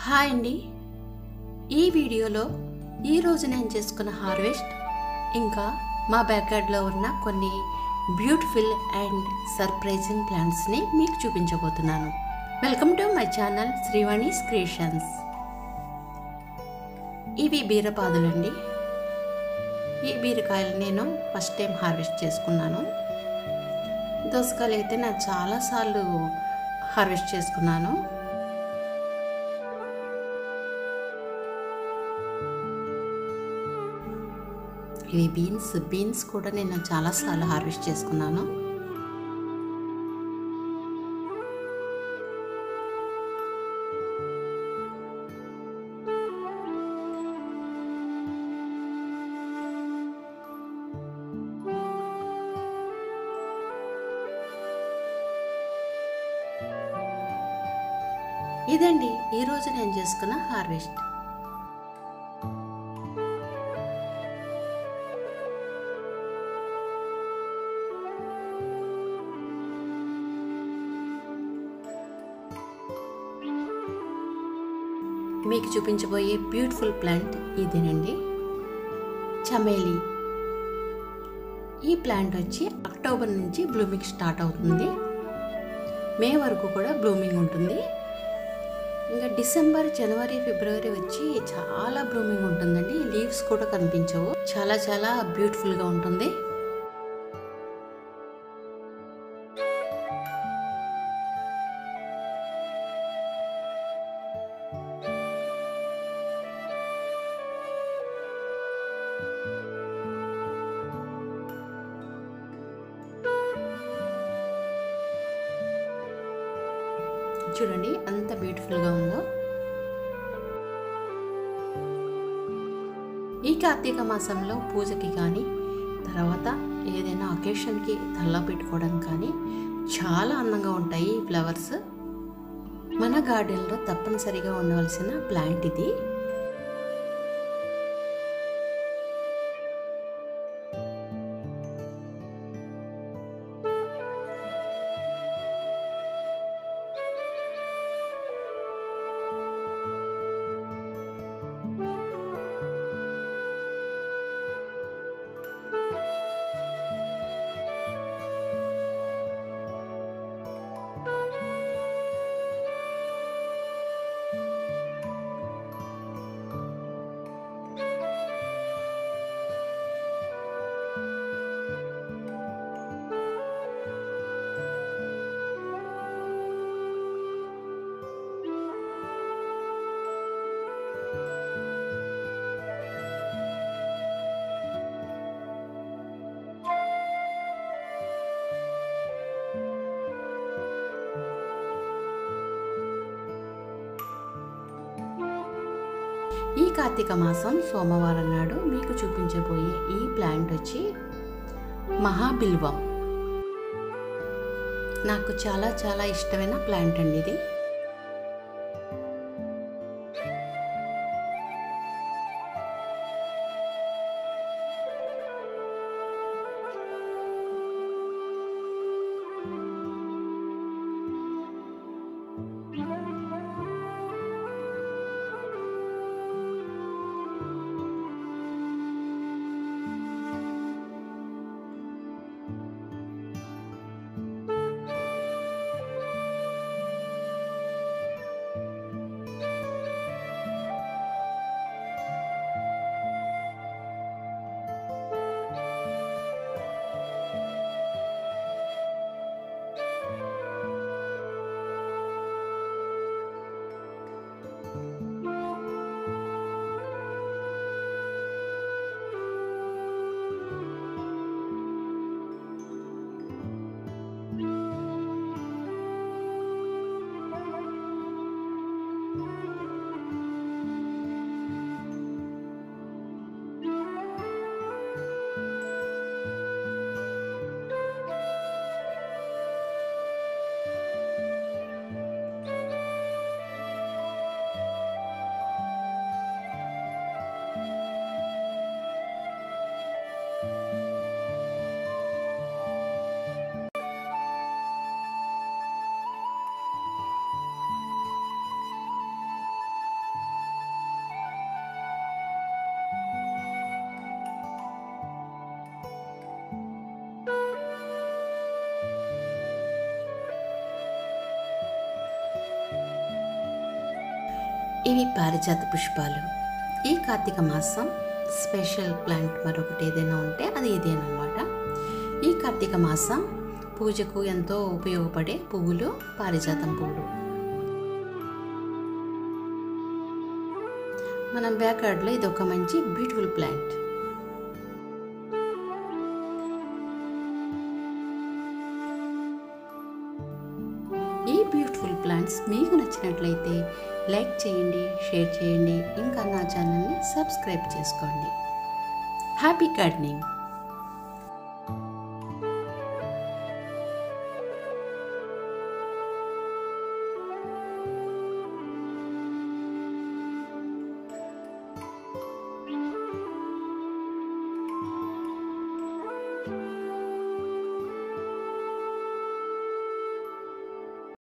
hi అండి ఈ వీడియోలో ఈరోజు నేను చేసుకున్న హార్వెస్ట్ ఇంకా మా బ్యాక్యార్డ్లో ఉన్న కొన్ని బ్యూటిఫుల్ అండ్ సర్ప్రైజింగ్ ప్లాంట్స్ని మీకు చూపించబోతున్నాను welcome to my channel Srivani's creations ఇవి బీరపాదులండి ఈ బీరకాయలు నేను ఫస్ట్ టైం హార్వెస్ట్ చేసుకున్నాను దోసకాయలు అయితే నేను చాలాసార్లు హార్వెస్ట్ చేసుకున్నాను ఇవి బీన్స్ బీన్స్ కూడా నేను చాలాసార్లు హార్వెస్ట్ చేసుకున్నాను ఇదండి ఈరోజు నేను చేసుకున్న హార్వెస్ట్ మీకు చూపించబోయే బ్యూటిఫుల్ ప్లాంట్ ఇదేనండి చమేలి ఈ ప్లాంట్ వచ్చి అక్టోబర్ నుంచి బ్లూమింగ్ స్టార్ట్ అవుతుంది మే వరకు కూడా బ్లూమింగ్ ఉంటుంది ఇంకా డిసెంబర్ జనవరి ఫిబ్రవరి వచ్చి చాలా బ్లూమింగ్ ఉంటుందండి లీవ్స్ కూడా కనిపించవు చాలా చాలా బ్యూటిఫుల్గా ఉంటుంది చూడండి అంత బ్యూటిఫుల్గా ఉందో ఈ కార్తీక మాసంలో పూజకి కానీ తర్వాత ఏదైనా అకేషన్కి తల్ల పెట్టుకోవడం కానీ చాలా అందంగా ఉంటాయి ఈ ఫ్లవర్స్ మన గార్డెన్లో తప్పనిసరిగా ఉండవలసిన ప్లాంట్ ఇది ఈ కార్తీక మాసం సోమవారం నాడు మీకు చూపించబోయే ఈ ప్లాంట్ వచ్చి మహాబిల్వం నాకు చాలా చాలా ఇష్టమైన ప్లాంట్ అండి ఇది ఇవి పారిజాత పుష్పాలు ఈ కార్తీక మాసం స్పెషల్ ప్లాంట్ మరొకటి ఏదైనా ఉంటే అది ఇదేనమాట ఈ కార్తీక మాసం పూజకు ఎంతో ఉపయోగపడే పువ్వులు పారిజాతం పువ్వులు మన బ్యాక్ యార్డ్లో ఇది ఒక మంచి బ్యూటిఫుల్ ప్లాంట్ ఈ బ్యూటిఫుల్ ప్లాంట్స్ మీకు నచ్చినట్లయితే లైక్ చేయండి షేర్ చేయండి ఇంకా నా ఛానల్ని సబ్స్క్రైబ్ చేసుకోండి హ్యాపీ గార్డెనింగ్